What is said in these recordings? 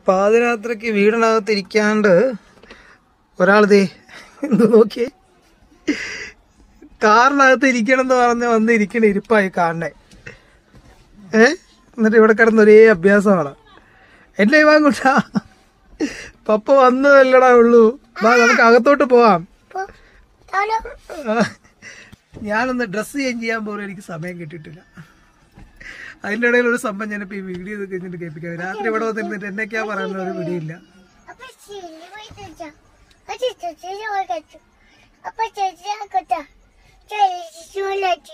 പാതിരാത്രിക്ക് വീടിനകത്ത് ഇരിക്കാണ്ട് ഒരാളിതേ എന്ത് നോക്കിയേ കാറിനകത്ത് ഇരിക്കണം എന്ന് പറഞ്ഞ് വന്ന് ഇരിക്കണ ഇരിപ്പായി കാണണേ ഏ എന്നിട്ട് ഇവിടെ കിടന്ന ഒരേ അഭ്യാസമാണ് എന്നെ വാങ്ങൂട്ടാ പപ്പ വന്നതല്ലടാ ഉള്ളൂ വാ നമുക്ക് അകത്തോട്ട് പോവാം ആ, ഞാനൊന്ന് ഡ്രസ്സ് ചേഞ്ച് ചെയ്യാൻ പോലും എനിക്ക് സമയം കിട്ടിയിട്ടില്ല അതിൻ്റെ ഇടയിൽ ഒരു സംഭവം ഞാനിപ്പോൾ ഈ വീഡിയോ ഇത് കഴിഞ്ഞിട്ട് കേൾപ്പിക്കാം രാത്രി ഇവിടെ വന്നിരുന്നിട്ട് എന്നൊക്കെയാ പറയുന്ന ഒരു പിടിയില്ല അപ്പൊ ശരി പോയിട്ട് അത് ചേച്ചി ഓർക്കച്ചു അപ്പൊ ചേച്ചി ആക്കട്ടെ ചേച്ചി ഓർക്കച്ചു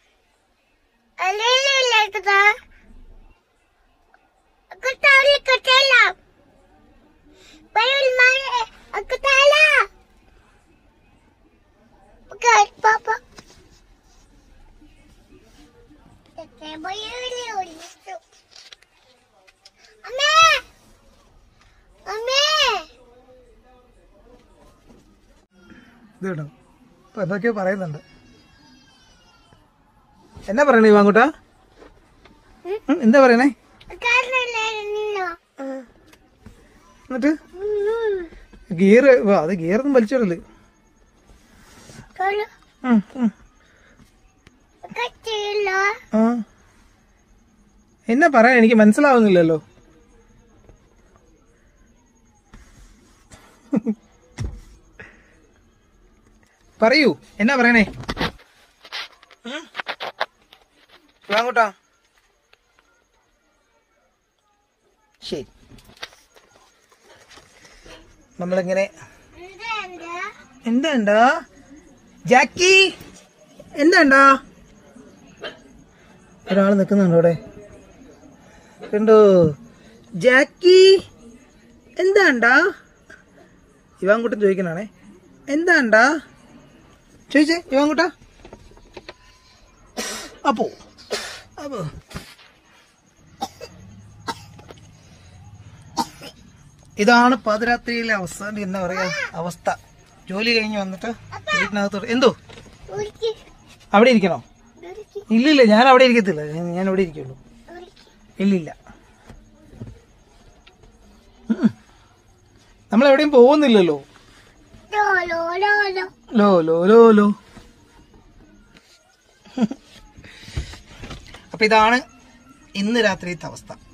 അല്ലേക്കട്ടാ അക്കട്ടാലിക്കട്ടല്ല പയ്യന്മാരെ അക്കട്ടാല പാപ്പ അമ്മേ അമ്മേ ഇത് കേട്ടോ അപ്പൊ എന്തൊക്കെയോ പറയുന്നുണ്ട് എന്നാ പറയണേ വാങ്ങൂട്ടാ ഉം, എന്താ പറയണേ കാരണല്ലോ എന്നിട്ട് ഗിയർ അത് ഗിയറൊന്നും വലിച്ചോളല്ലേ കൊള്ളു ഉം, ഉം. കട്ടിയില്ല ആ എന്നാ പറയാൻ എനിക്ക് മനസ്സിലാവുന്നില്ലല്ലോ പറയൂ എന്നാ പറയണേ ഉം? വാങ്ങോട്ടാ ശരി നമ്മളിങ്ങനെ എന്താ എന്താ ഉണ്ടാ ജാക്കി എന്താ ഉണ്ടാ ഒരാൾ നിൽക്കുന്നുണ്ടോ അവിടെ കണ്ടോ ജാക്കി എന്താ ഉണ്ടാ ഇവാൻകുട്ടൻ ചോദിക്കണാണേ എന്താ ഉണ്ടാ ചോദിച്ചേ ഇവാൻകുട്ട അപ്പോ അപ്പോ ഇതാണ് പാതിരാത്രിയിലെ അവസാനം എന്താ പറയാ അവസ്ഥ ജോലി കഴിഞ്ഞ് വന്നിട്ട് വീട്ടിനകത്തോട്ട് എന്തോ ഉരുക്കി അവിടെ ഇരിക്കണോ ഉരുക്കി ഇല്ലില്ല ഞാൻ അവിടെ ഇരിക്കത്തില്ല ഞാൻ- ഞാൻ ഇവിടെ ഇരിക്കുള്ളൂ ഉരുക്കി ഇല്ലില്ല ഉം. നമ്മൾ എവിടെയും പോകുന്നില്ലല്ലോ ലോ ലോ ലോ ലോ ലോ ലോ ലോ ലോ അപ്പൊ ഇതാണ് ഇന്ന് രാത്രിയത്തെ അവസ്ഥ